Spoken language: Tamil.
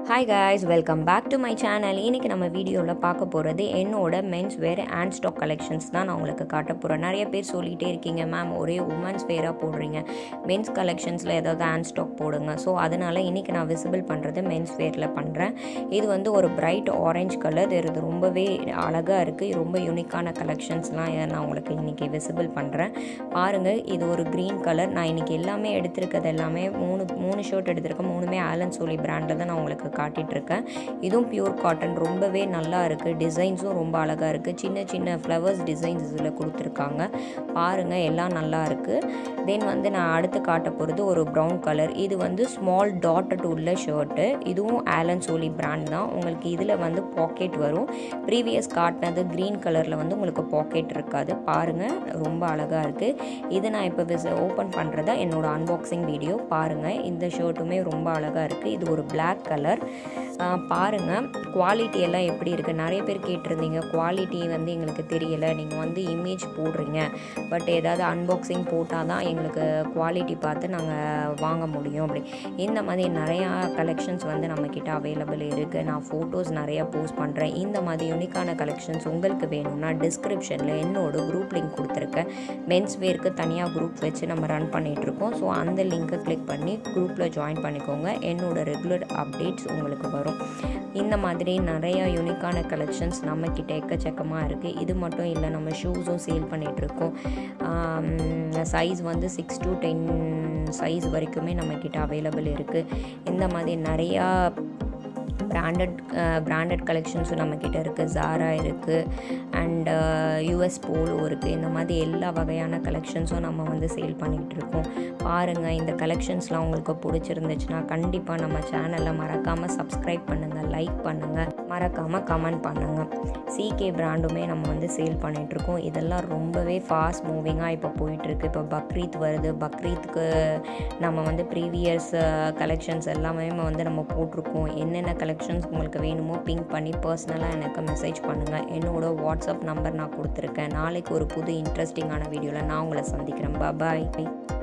hi guys welcome back to my channel இன்றைக்கி நம்ம வீடியோவில் பார்க்க போகிறது என்னோட men's wear and stock collections தான் நான் உங்களுக்கு காட்ட போகிறேன் நிறைய பேர் சொல்லிகிட்டே இருக்கீங்க மேம் ஒரே உமன்ஸ் வேராக போடுறீங்க மென்ஸ் கலெக்ஷன்ஸில் ஏதாவது ஹேண்ட் ஸ்டாக் போடுங்க ஸோ அதனால் இன்றைக்கி நான் விசிபிள் பண்ணுறது மென்ஸ் வேரில் பண்ணுறேன் இது வந்து ஒரு பிரைட் ஆரஞ்சு கலர் இது ரொம்பவே அழகாக இருக்குது ரொம்ப யூனிக்கான கலெக்ஷன்ஸ்லாம் நான் உங்களுக்கு இன்றைக்கி விசிபிள் பண்ணுறேன் பாருங்கள் இது ஒரு க்ரீன் கலர் நான் இன்றைக்கி எல்லாமே எடுத்திருக்கிறது எல்லாமே மூணு மூணு ஷர்ட் எடுத்திருக்கேன் மூணுமே ஆலன் சோலி பிராண்டில் தான் நான் உங்களுக்கு காட்டிகிட்ருக்கேன் இதுவும் பியூர் காட்டன் ரொம்பவே நல்லா இருக்குது டிசைன்ஸும் ரொம்ப அழகாக இருக்குது சின்ன சின்ன ஃப்ளவர்ஸ் டிசைன்ஸ் இதில் கொடுத்துருக்காங்க பாருங்கள் எல்லாம் நல்லா இருக்குது தென் வந்து நான் அடுத்து காட்ட போகிறது ஒரு ப்ரௌன் கலர் இது வந்து ஸ்மால் டாட்டட் உள்ள ஷர்ட்டு இதுவும் ஆலன் சோலி பிராண்ட் தான் உங்களுக்கு இதில் வந்து பாக்கெட் வரும் ப்ரீவியஸ் காட்டினது க்ரீன் கலரில் வந்து உங்களுக்கு பாக்கெட் இருக்காது பாருங்கள் ரொம்ப அழகாக இருக்குது இது நான் இப்போ விஸ் ஓப்பன் பண்ணுறதா என்னோடய அன்பாக்சிங் வீடியோ பாருங்கள் இந்த ஷர்ட்டுமே ரொம்ப அழகாக இருக்குது இது ஒரு பிளாக் கலர் பாருங்கள் குவாலிட்டி எல்லாம் எப்படி இருக்குது நிறைய பேர் கேட்டிருந்தீங்க குவாலிட்டி வந்து எங்களுக்கு தெரியலை நீங்கள் வந்து இமேஜ் போடுறீங்க பட் ஏதாவது அன்பாக்சிங் போட்டால் தான் எங்களுக்கு குவாலிட்டி பார்த்து நாங்கள் வாங்க முடியும் அப்படி இந்த மாதிரி நிறையா கலெக்ஷன்ஸ் வந்து நம்மக்கிட்ட அவைலபிள் இருக்குது நான் ஃபோட்டோஸ் நிறையா போஸ்ட் பண்ணுறேன் இந்த மாதிரி யூனிக்கான கலெக்ஷன்ஸ் உங்களுக்கு வேணும்னா டிஸ்கிரிப்ஷனில் என்னோட குரூப் லிங்க் கொடுத்துருக்கேன் மென்ஸ் வேர்க்கு தனியாக குரூப் வச்சு நம்ம ரன் பண்ணிகிட்ருக்கோம் ஸோ அந்த லிங்க்கை கிளிக் பண்ணி குரூப்பில் ஜாயின் பண்ணிக்கோங்க என்னோட ரெகுலர் அப்டேட்ஸ் உங்களுக்கு வரும் இந்த மாதிரி நிறையா யூனிக்கான கலெக்ஷன்ஸ் நம்மக்கிட்ட எக்கச்சக்கமாக இருக்குது இது மட்டும் இல்லை நம்ம ஷூஸும் சேல் பண்ணிகிட்ருக்கோம் சைஸ் வந்து சிக்ஸ் டு டென் சைஸ் வரைக்குமே நம்மக்கிட்ட அவைலபிள் இருக்குது இந்த மாதிரி நிறையா பிராண்டட் பிராண்டட் கலெக்ஷன்ஸும் நம்மக்கிட்ட இருக்குது ஜாரா இருக்குது அண்ட் யூஎஸ் போலோ இருக்குது இந்த மாதிரி எல்லா வகையான கலெக்ஷன்ஸும் நம்ம வந்து சேல் பண்ணிகிட்டு இருக்கோம் பாருங்கள் இந்த கலெக்ஷன்ஸ்லாம் உங்களுக்கு பிடிச்சிருந்துச்சுன்னா கண்டிப்பாக நம்ம சேனலில் மறக்காமல் சப்ஸ்கிரைப் பண்ணுங்கள் லைக் பண்ணுங்கள் மறக்காமல் கமெண்ட் பண்ணுங்கள் சிகே பிராண்டுமே நம்ம வந்து சேல் பண்ணிகிட்ருக்கோம் இதெல்லாம் ரொம்பவே ஃபாஸ்ட் மூவிங்காக இப்போ போயிட்டுருக்கு இப்போ பக்ரீத் வருது பக்ரீத்துக்கு நம்ம வந்து ப்ரீவியஸ் கலெக்ஷன்ஸ் எல்லாமே வந்து நம்ம போட்டிருக்கோம் என்னென்ன கலெக்ஷன்ஸ் உங்களுக்கு வேணுமோ பிங்க் பண்ணி பர்சனலாக எனக்கு மெசேஜ் பண்ணுங்கள் என்னோட வாட்ஸ்அப் நம்பர் நான் கொடுத்துருக்கேன் நாளைக்கு ஒரு புது இன்ட்ரெஸ்டிங்கான வீடியோவில் நான் உங்களை சந்திக்கிறேன் பாய்